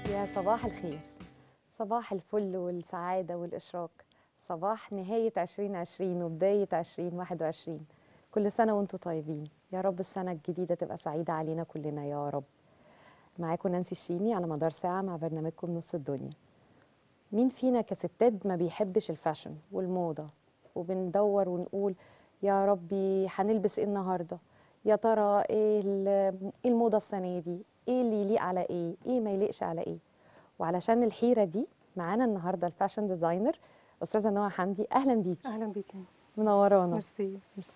يا صباح الخير صباح الفل والسعادة والإشراق صباح نهاية 2020 وبداية 2021 كل سنة وانتم طيبين يا رب السنة الجديدة تبقى سعيدة علينا كلنا يا رب معاكم نانسي الشيمي على مدار ساعة مع برنامجكم نص الدنيا مين فينا كستات ما بيحبش الفاشن والموضة وبندور ونقول يا ربي هنلبس ايه النهارده يا ترى ايه ال- إيه الموضه السنه دي ايه اللي يليق على ايه ايه ما يليقش على ايه وعلشان الحيره دي معانا النهارده الفاشن ديزاينر استاذه نوى حمدي اهلا بيكي اهلا بيكي منورانا ميرسي ميرسي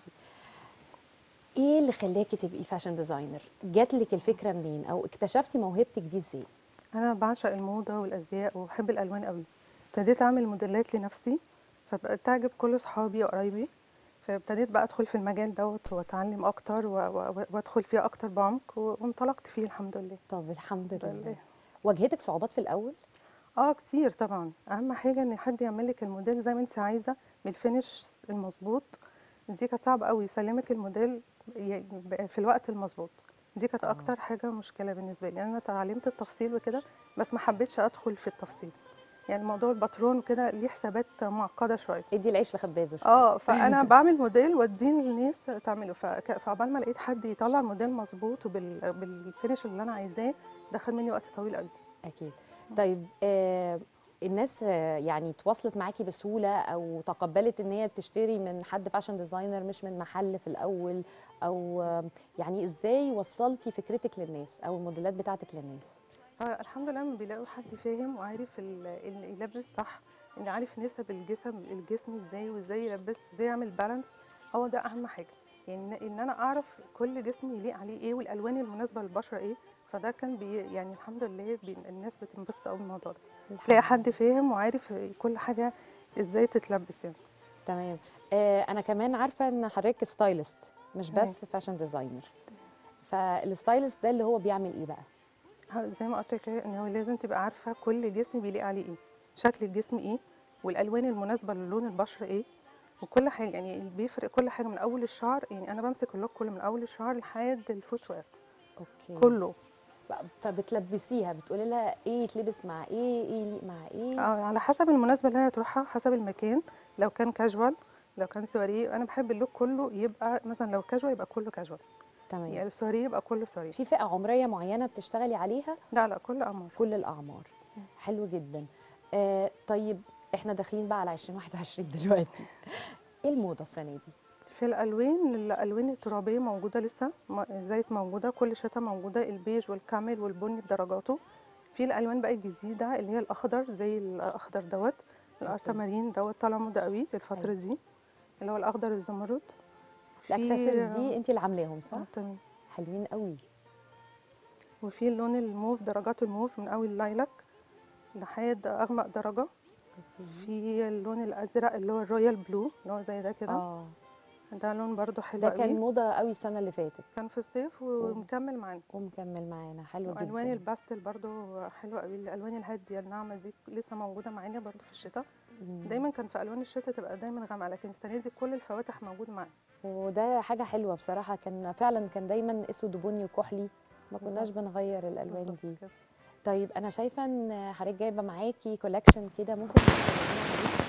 ايه اللي خلاكي تبقي فاشن ديزاينر جات لك الفكره منين او اكتشفتي موهبتك دي ازاي انا بعشق الموضه والازياء وبحب الالوان قوي ابتديت اعمل موديلات لنفسي فبقت تعجب كل اصحابي وقرايبي فابتديت بقى ادخل في المجال دوت واتعلم اكتر و- و- وادخل فيه اكتر بعمق و- وانطلقت فيه الحمد لله طب الحمد الحمد لله لله. واجهتك صعوبات في الاول اه كتير طبعا اهم حاجه ان حد يعمل لك الموديل زي ما انت عايزه بالفينش المظبوط دي كانت صعبه قوي يسلمك الموديل ي- ب- في الوقت المظبوط دي كانت آه. اكتر حاجه مشكله بالنسبه لي انا اتعلمت التفصيل وكده بس ما حبيتش ادخل في التفصيل يعني موضوع الباترون وكده ليه حسابات معقده شويه ادي العيش لخبازه شوية. اه فانا بعمل موديل واديه للناس تعمله فك- فعقبال ما لقيت حد يطلع الموديل مظبوط وبالفينش اللي انا عايزاه ده خد مني وقت طويل قوي أكيد طيب آه الناس آه يعني تواصلت معاكي بسهولة أو تقبلت إن هي تشتري من حد فاشن ديزاينر مش من محل في الأول أو آه يعني إزاي وصلتي فكرتك للناس أو الموديلات بتاعتك للناس؟ آه الحمد لله لما بيلاقوا حد فاهم وعارف ال- اللي يلبس صح اللي عارف نسب الجسم الجسم ازاي وازاي يلبس وازاي يعمل بالانس هو ده اهم حاجه يعني إن- ان انا اعرف كل جسم يليق عليه ايه والالوان المناسبه للبشره ايه فده كان بي يعني الحمد لله بي الناس بتنبسط قوي بالموضوع ده تلاقي حد فاهم وعارف كل حاجه ازاي تتلبس يعني تمام آه أنا كمان عارفة إن حضرتك ستايلست مش تمام. بس فاشن ديزاينر فالستايلست ده اللي هو بيعمل إيه بقى؟ ها- زي ما قلت لك ان هو لازم تبقى عارفه كل جسم بيليق عليه ايه شكل الجسم ايه والالوان المناسبه للون البشره ايه وكل حاجه يعني اللي بيفرق كل حاجه من اول الشعر يعني انا بمسك اللوك كله من اول الشعر لحد الفوت وير أوكي كله بقى- فبتلبسيها بتقولي لها إيه يتلبس مع إيه إيه يليق مع إيه آه على حسب المناسبه اللي هي هتروحها حسب المكان لو كان كاجوال لو كان سواريه انا بحب اللوك كله يبقى مثلا لو كاجوال يبقى كله كاجوال تمام يعني السواريه يبقى كله سواريه في فئة عمرية معينة بتشتغلي عليها لا لا كل امر كل الأعمار مم. حلو جدا آه طيب احنا داخلين بقى على 2021 دلوقتي ايه الموضة السنة دي؟ في الالوان الالوان الترابيه موجوده لسه ما- زيت موجوده كل شتاء موجوده البيج والكامل والبني بدرجاته في الالوان بقى الجديده اللي هي الاخضر زي الاخضر دوت الارتمارين دوت طالع موضه قوي الفتره أيوة. دي اللي هو الاخضر الزمرد في- الاكسسوارز دي انت اللي عاملاهم صح؟ آه، تمام حلوين قوي وفي اللون الموف درجات الموف من اول اللايلاك لحد اغمق درجه أوكي. في اللون الازرق اللي هو الرويال بلو اللي هو زي ده كده اه ده لون برضو حلو ده قوي كان موضة قوي السنة اللي فاتت كان في الصيف ومكمل معانا ومكمل معانا حلو والوان جدا الباستل برضو حلوه قوي الالوان الهاديه الناعمه دي لسه موجوده معانا برضو في الشتاء مم. دايما كان في الوان الشتاء تبقى دايما غامقه لكن السنه دي كل الفواتح موجود معانا وده حاجة حلوة بصراحة كان فعلا كان دايما اسود وبني وكحلي ما كناش بالظبط. بنغير الالوان بالظبط دي كده. طيب انا شايفة ان حضرتك جايبة معاكي كولكشن كده ممكن تتكلمينا عليه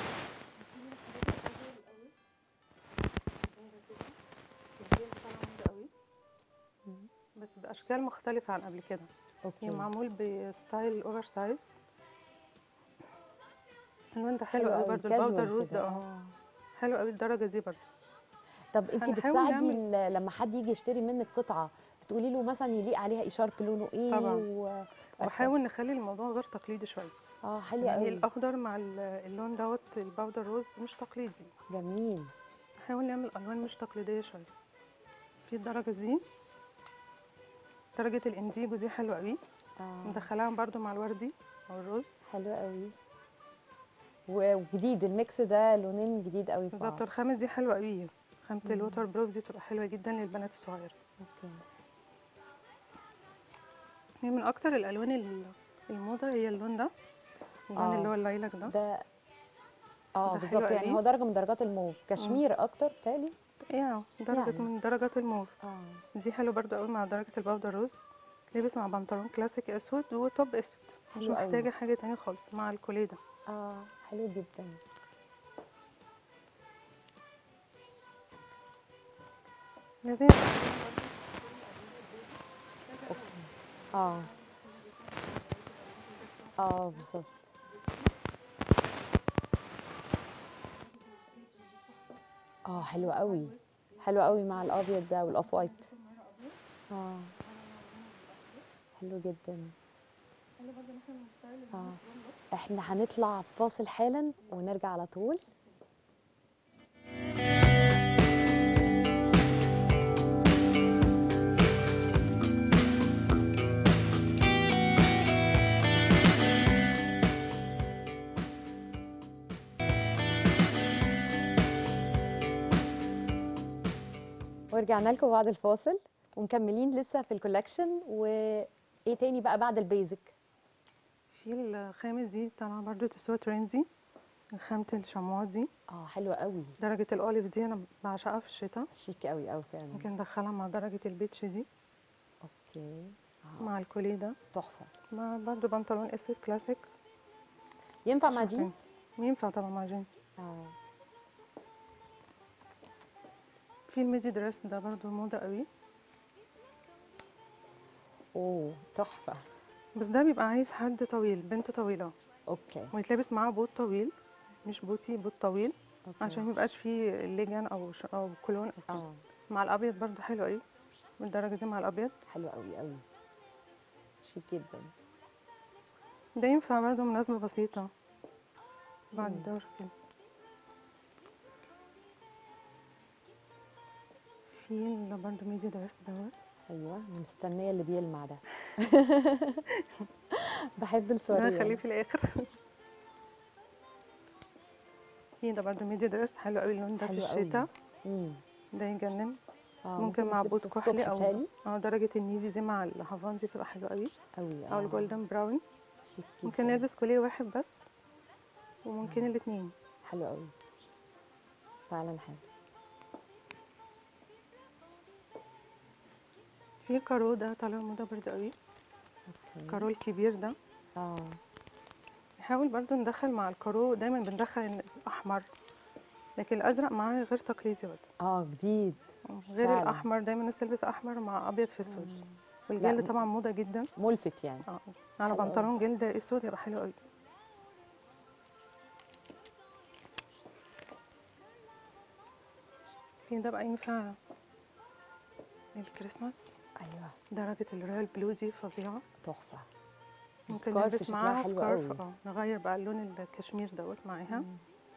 مم. بس باشكال مختلفه عن قبل كده اوكي يعني معمول بستايل اوفر سايز اللون ده حلو حلو قوي قوي، برضو casual الباودر روز كده، ده اه حلو قوي الدرجه دي برضو طب انت هنحاول بتساعدي نعمل- ال- لما حد يجي يشتري منك قطعه بتقولي له مثلا يليق عليها اشارب لونه ايه طبعاً. و... وبحاول نخلي الموضوع غير تقليدي شويه اه حلو يعني قوي الاخضر مع ال- اللون دوت الباودر روز مش تقليدي جميل نحاول نعمل الوان مش تقليديه شويه في الدرجه دي درجه الانديجو دي حلوه قوي اه مدخلاها برضو مع الوردي او الروز حلو قوي و- وجديد الميكس ده لونين جديد قوي في بالظبط بعض الخامه دي حلوه قوي خامه مم. الوتر بروف دي بتبقى حلوه جدا للبنات الصغيره اوكي هي من اكتر الالوان ال- الموضه هي اللون ده اللون آه. اللي هو اللايلاك ده ده اه ده بالظبط حلو يعني قوي. هو درجه من درجات الموف كشمير اكتر تالي يعني درجه يعني. من درجات الموف اه دي حلو برضو قوي مع درجه الباودر روز لابس مع بنطلون كلاسيك اسود وتوب اسود مش حلو قوي محتاجه حاجه تانية خالص مع الكوليه ده اه حلو جدا لازم اوكي اه اه بالظبط اه حلو قوي حلو قوي مع الابيض ده والاوف وايت اه حلو جدا اه احنا هنطلع فاصل حالا ونرجع على طول ورجعنا لكم بعد الفاصل ومكملين لسه في الكولكشن وايه تاني بقى بعد البيزك في الخامة دي طالعة برضو تسوى ترندي خامة الشموع دي اه حلوه قوي درجة الأوليف دي أنا بعشقها في الشتاء شيك قوي قوي فعلا ممكن ندخلها مع درجة البيتش دي اوكي آه. مع الكوليه ده تحفه مع برضو بنطلون أسود كلاسيك ينفع مع عشان جينز ينفع طبعا مع جينز اه في الميدي دريس ده برضو موضة قوي اوه تحفه بس ده بيبقى عايز حد طويل بنت طويلة اوكي ويتلبس معاه بوت طويل مش بوتي بوت طويل اوكي عشان ميبقاش فيه ليجن أو ش... أو كولون أو كده اه مع الأبيض برضو حلو قوي بالدرجة دي مع الأبيض حلو قوي قوي شيك جدا ده ينفع برضه مناسبة بسيطة بعد مم. الدورة كده في اللي برضه ميدي درس دوت ايوه مستنيه اللي بيلمع ده بحب ده السوريه خليه في الآخر في ده برضه ميدي درس حلو قوي اللون ده في حلو قوي. الشتاء امم ده يجنن اه ممكن مع يتلبس بوت كحلي الصبح أو بتالي اه درجة النيفي دي مع الهافان دي بتبقى حلوة قوي قوي أو اه الجولدن براون شيك ممكن جداً. نلبس كوليه واحد بس وممكن الاتنين حلو قوي فعلا حلو في الكارو ده طالع موضة برضه قوي اوكي الكارو الكبير ده اه نحاول برضو ندخل مع الكارو دايما بندخل الاحمر لكن الازرق معاه غير تقليدي برضو اه جديد غير فعلا. الاحمر دايما الناس تلبس احمر مع ابيض في اسود مم. والجلد لا. طبعا موضه جدا ملفت يعني اه على حلو أوي. بنطلون جلد اسود يبقى حلو قوي في ده بقى ينفع الكريسماس ايوه درجة الرويال بلو دي فظيعة تحفه ممكن والسكارف نلبس شكلها معاها حلو سكارف قوي. اه نغير بقى اللون الكشمير دوت معاها مم.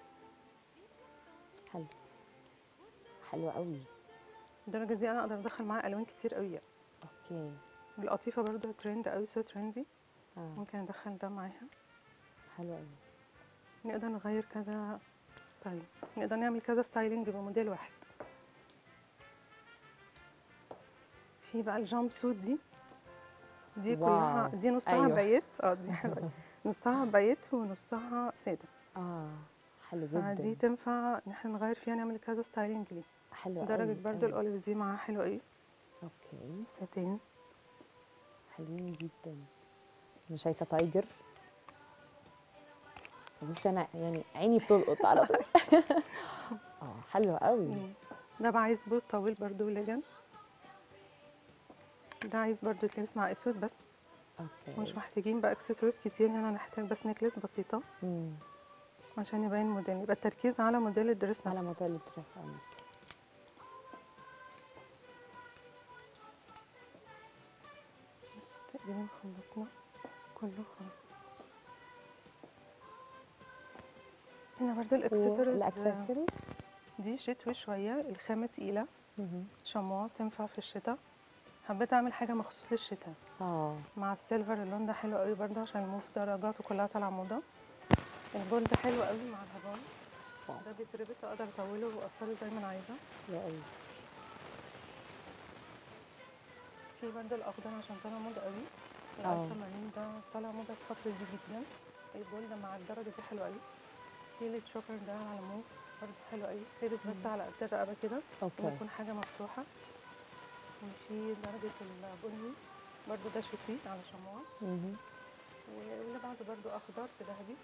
حلو حلو قوي الدرجة دي انا اقدر ادخل معاها الوان كتير قوي يعني. اوكي القطيفة برضو ترند قوي سو ترندي اه ممكن ندخل ده معاها حلو قوي نقدر نغير كذا ستايل نقدر نعمل كذا ستايلينج بموديل واحد في بقى الجامب سوت دي دي كلها واو. دي نصها أيوة. بايت اه دي حلوه أوي. نصها بايت ونصها ساده اه حلو فدي جدا تنفع ان احنا نغير فيها نعمل كذا ستايلينج ليه حلو درجه قوي برضو قوي. الاوليف دي معاها حلوه قوي اوكي ساتين حلوين جدا انا شايفه تايجر بصي انا يعني عيني بتلقط على طول اه حلو قوي ده بقى عايز بوت طويل برضو لجن ده عايز برضو يتلبس مع اسود بس اوكي مش محتاجين بقى اكسسوارز كتير هنا نحتاج بس نكلس بسيطه مم. عشان يبين الموديل يبقى التركيز على موديل الدريس على نفسه موديل الدريس اه نفسه بس تقريبا خلصنا كله خلاص هنا برضو الاكسسوارز الاكسسوارز دي شتوي شويه الخامه تقيله مهم. شموع تنفع في الشتاء حبيت اعمل حاجه مخصوص للشتاء اه مع السيلفر اللون ده حلو قوي برضه عشان الموف درجاته كلها طالعه موضه الجولد حلو قوي مع الهبان واو. ده بيتربط اقدر اطوله واقصره زي ما انا عايزه حلو قوي في برضه الاخضر عشان طالع موضه قوي اه. الالفا مارين ده طالع موضه الفتره دي جدا الجولد مع الدرجه دي حلو قوي في التشوكر ده على موف برضه حلو قوي لابس بس على قد الرقبه كده اوكي ويكون حاجه مفتوحه وفي درجه البني برضه ده شتوي على شموع مهم. واللي بعده برضو اخضر في ذهبي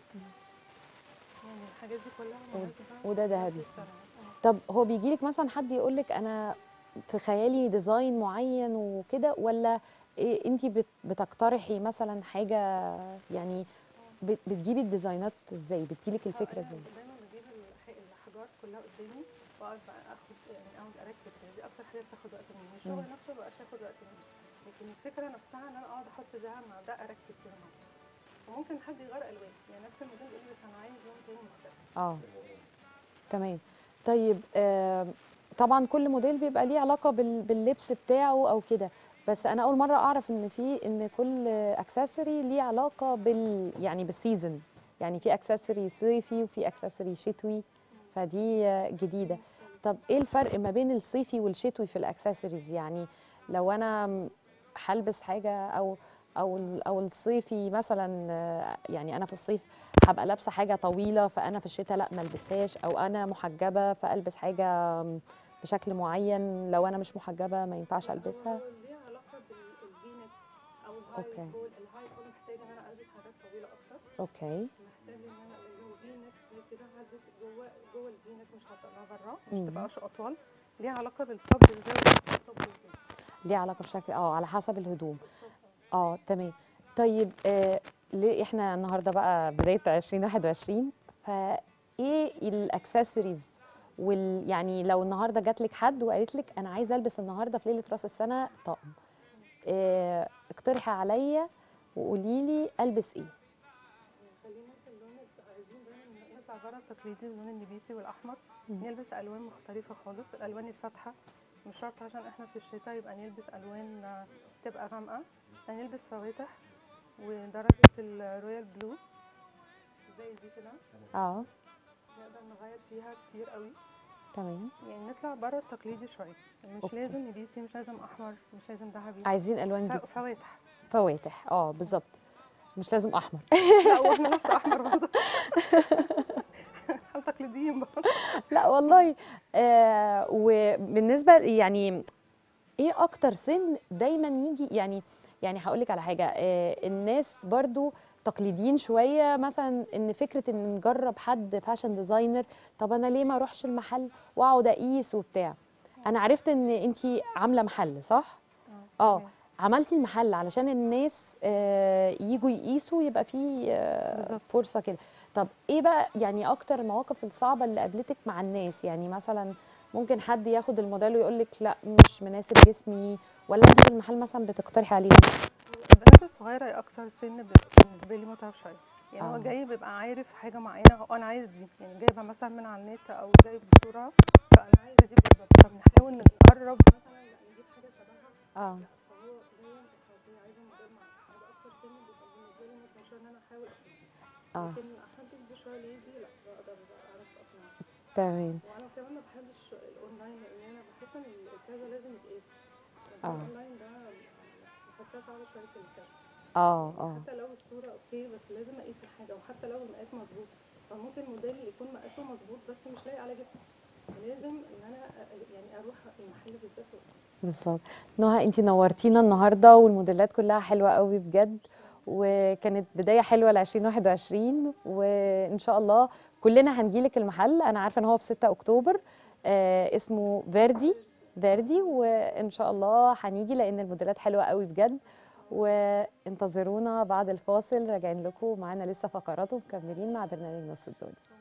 يعني الحاجات دي كلها و- مناسبه وده لنفس ذهبي. السنة. آه. طب هو بيجيلك مثلا حد يقولك انا في خيالي ديزاين معين وكده ولا إيه انت بتقترحي مثلا حاجه يعني بت- بتجيبي الديزاينات ازاي بتجيلك الفكره أنا ازاي دايما بجيب الح- الاحجار كلها قدامي واقعد بقى اخد يعني اقعد اركب يعني دي اكتر حاجه بتاخد وقت مني الشغل مم. نفسه مبقاش ياخد وقت مني لكن الفكره نفسها ان انا اقعد احط ده مع ده اركب كده مع ده وممكن حد يغير الوان يعني نفس الموديل يقول لي بس انا عايز لون تاني مختلف اه تمام طيب آه طبعا كل موديل بيبقى ليه علاقه بال- باللبس بتاعه او كده بس انا اول مره اعرف ان في ان كل اكسسوري ليه علاقه بال يعني بالسيزون يعني في اكسسوري صيفي وفي اكسسوري شتوي فدي آه، جديده طب ايه الفرق ما بين الصيفي والشتوي في الاكسسوارز يعني لو انا م- هلبس حاجه او او ال- او الصيفي مثلا آه، يعني انا في الصيف هبقى لابسه حاجه طويله فانا في الشتاء لا ما البسهاش او انا محجبه فالبس حاجه م- بشكل معين لو انا مش محجبه ما ينفعش البسها هو ليها علاقه بالفينك او الهاي أوكي. كول الهاي كول محتاجه ان انا البس حاجات طويله اكتر اوكي محتاج ان انا لو فينك زي كده هلبس جوه جوه الفينك مش هطلعها برا مم. مش تبقاش اطول ليها علاقه بالطب ازاي والطب ازاي ليه علاقه بشكل اه على حسب الهدوم اه تمام طيب آه ليه احنا النهارده بقى بدايه 2021 فايه الاكسسوارز وال يعني لو النهارده جات لك حد وقالت لك انا عايزه البس النهارده في ليله راس السنه طقم آه اقترحي عليا وقولي لي البس ايه خلينا في اللون الت- عايزين دايما نطلع بره التقليدي واللون النبيتي والاحمر مم. نلبس الوان مختلفه خالص الالوان الفاتحه مش شرط عشان احنا في الشتاء يبقى نلبس الوان آه، تبقى غامقه نلبس فواتح ودرجه الرويال بلو زي دي كده اه نقدر نغير فيها كتير قوي تمام يعني نطلع بره التقليدي شويه مش أوكي. لازم نبيتي مش لازم احمر مش لازم ذهبي عايزين الوان ف- جديده فواتح فواتح اه بالظبط مش لازم احمر لا واحنا لابسه احمر برضه احنا تقليديين برضه لا والله آه وبالنسبه يعني ايه اكتر سن دايما يجي يعني يعني هقول لك على حاجه آه الناس برضو تقليديين شويه مثلا ان فكره ان نجرب حد فاشن ديزاينر طب انا ليه ما اروحش المحل واقعد اقيس وبتاع انا عرفت ان انت عامله محل صح اه تمام. عملتي المحل علشان الناس آه يجوا يقيسوا يبقى في آه بالظبط. فرصه كده طب ايه بقى يعني اكتر المواقف الصعبه اللي قابلتك مع الناس يعني مثلا ممكن حد ياخد الموديل ويقول لك لا مش مناسب جسمي ولا انت في المحل مثلا بتقترحي عليه البنات الصغيرة هي أكتر سن بيبقى بالنسبة لي متعب شوية يعني آه. هو جاي بيبقى عارف حاجة معينة هو أنا عايز دي يعني جايبها مثلا من على النت أو جايب صورة فأنا عايزة دي بالظبط فبنحاول نقرب مثلا لا نجيب حاجة شبهها اه فهو جاية خلاص هي عايزة موديل معين هذا أكتر سن بيبقى بالنسبة لي متعب شوية إن أنا أحاول أقنعها اه لكن أحدد بشوية ليدي لا بقدر أعرف أقنعها تمام وأنا كمان ما بحبش الأونلاين لأن أنا بحس إن الكذا لازم يتقاس يعني آه. الأونلاين ده بحسها صعبة شوية في الكذا اه اه حتى لو الصورة اوكي بس لازم اقيس الحاجة وحتى لو المقاس مظبوط فممكن موديل يكون مقاسه مظبوط بس مش لايق على جسمي لازم ان انا أ- يعني اروح المحل بالذات وأقيس. بالظبط نهى انت نورتينا النهارده والموديلات كلها حلوه قوي بجد وكانت بدايه حلوه ل 2021 وان شاء الله كلنا هنجيلك المحل انا عارفه ان هو في 6 اكتوبر آه اسمه فيردي فيردي وان شاء الله هنيجي لان الموديلات حلوه قوي بجد وانتظرونا بعد الفاصل راجعين لكم معانا لسه فقرات ومكملين مع برنامج نص الدنيا